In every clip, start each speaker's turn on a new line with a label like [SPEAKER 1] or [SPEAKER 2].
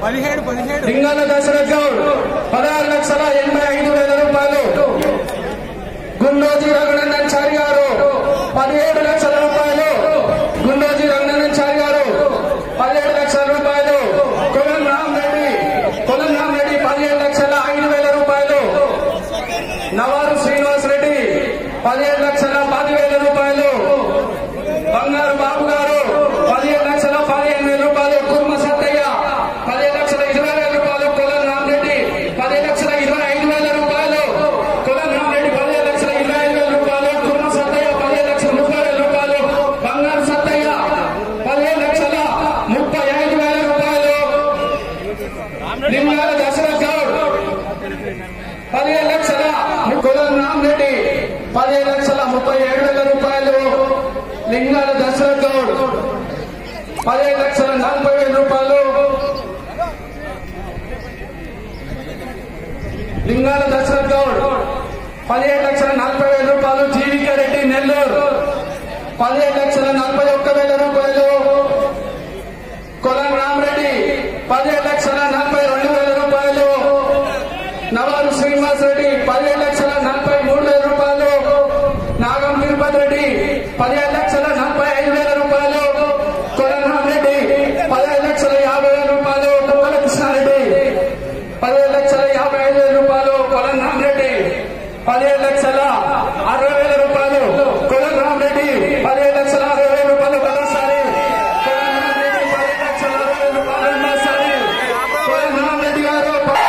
[SPEAKER 1] పదిహేడు పదిహేడు
[SPEAKER 2] లింగాల దశరథ్ గౌడ్ పదహారు లక్షల ఎనభై ఐదు వేల రూపాయలు గుండోజీ రఘునందన్ చారి గారు పదిహేడు లక్షల రూపాయలు గుండోజీ రఘునందన్ చారి గారు పదిహేడు లక్షల రూపాయలు కొలం రామ్ రెడ్డి కొలం రామ్ రెడ్డి పదిహేడు లక్షల ఐదు వేల రూపాయలు నవారు శ్రీనివాస్ రెడ్డి పదిహేడు లక్షల పదివేల రూపాయలు బంగారు బాబు గారు పదిహేడు లక్షల పదిహేను వేల రూపాయలు కుర్మ సత్తయ్య పదిహేడు లక్షల ఇరవై వేల రూపాయలు కులం రామరెడ్డి పదిహేడు లక్షల ఇరవై ఐదు వేల రూపాయలు కులం రామరెడ్డి పదిహేడు లక్షల ఇరవై ఐదు వేల రూపాయలు కుర్మ సత్తయ్య పదిహేడు లక్షల ముప్పై వేల రూపాయలు బంగారు సత్తయ్య పదిహేడు లక్షల ముప్పై ఐదు వేల రూపాయలు లింగాల దశరథ్ గౌడ్ పదిహేను లక్షల కులం రామరెడ్డి పదిహేను లక్షల ముప్పై ఏడు వేల రూపాయలు లింగాల దశరథ్ గౌడ్ పదిహేను లక్షల నలభై వేల రూపాయలు లింగాల దశరథ్ గౌడ్ పదిహేడు లక్షల నలభై వేల రూపాయలు జీవిక రెడ్డి నెల్లూరు పదిహేడు లక్షల నలభై ఒక్క వేల రూపాయలు కొలం రామరెడ్డి పదిహేడు లక్షల నలభై రెండు వేల రూపాయలు నవారు శ్రీనివాస్ రెడ్డి పదిహేడు లక్షల నలభై మూడు వేల రూపాయలు నాగం తిరుపతి రెడ్డి పదిహేడు లక్షల నలభై ఐదు వేల రూపాయలు కొలరామ్ రెడ్డి పదిహేడు లక్షల యాభై వేల రూపాయలు తుమ్మల కృష్ణారెడ్డి పదిహేడు లక్షల యాభై ఐదు వేల రూపాయలు కొలరామ్ రెడ్డి పదిహేడు లక్షల అరవై వేల రూపాయలు కొలరామ్ రెడ్డి పదిహేడు లక్షల అరవై వేల రూపాయలు మరోసారి కొలరామ్ రెడ్డి పదిహేడు లక్షల అరవై వేల రూపాయలు రెండోసారి కొలరామ్ రెడ్డి గారు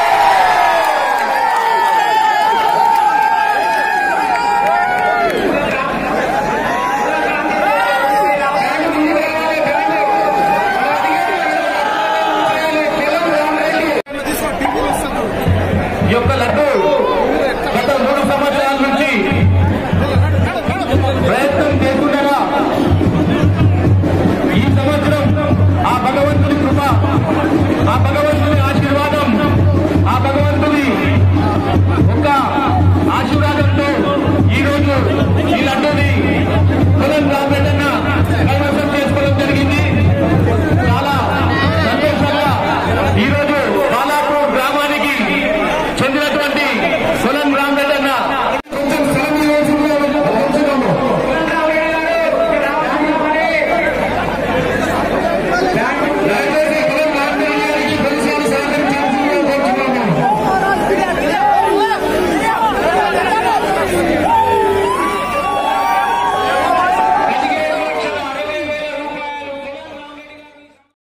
[SPEAKER 2] ఈ యొక్క లడ్డు గత మూడు సంవత్సరాల నుంచి ప్రయత్నం చేస్తుండగా ఈ సంవత్సరం ఆ భగవంతుడి కృప ఆ భగవంతుడి